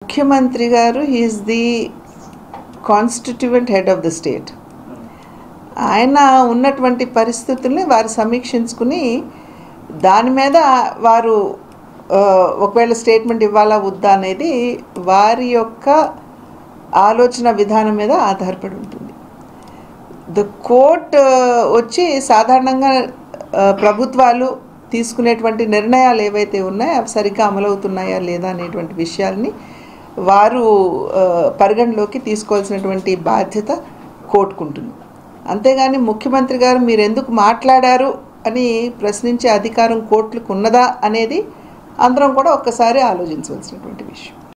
ముఖ్యమంత్రి గారు he is the constituent head of the state ఆయన ఉన్నటువంటి పరిస్థితుల్ని వారు సమీక్షించుకుని దాని మీద వారు ఆ, ఒకవేళ స్టేట్మెంట్ ఇవ్వాలా వద్దా అనేది వారి యొక్క ఆలోచన విధానం మీద ఆధారపడి ఉంటుంది ద కోర్ట్ వచ్చి సాధారణంగా ఆ, ప్రభుత్వాలు తీసుకునేటువంటి నిర్ణయాలు ఏవైతే ఉన్నాయో అవి సరిగ్గా అమలవుతున్నాయా లేదా అనేటువంటి విషయాల్ని వారు ఆ, పరిగణలోకి తీసుకోవాల్సినటువంటి బాధ్యత కోర్టుకుంటుంది అంతేగాని ముఖ్యమంత్రి గారు మీరు ఎందుకు మాట్లాడారు అని ప్రశ్నించే అధికారం కోర్టులకు ఉన్నదా అనేది అందరం కూడా ఒక్కసారి ఆలోచించవలసినటువంటి విషయం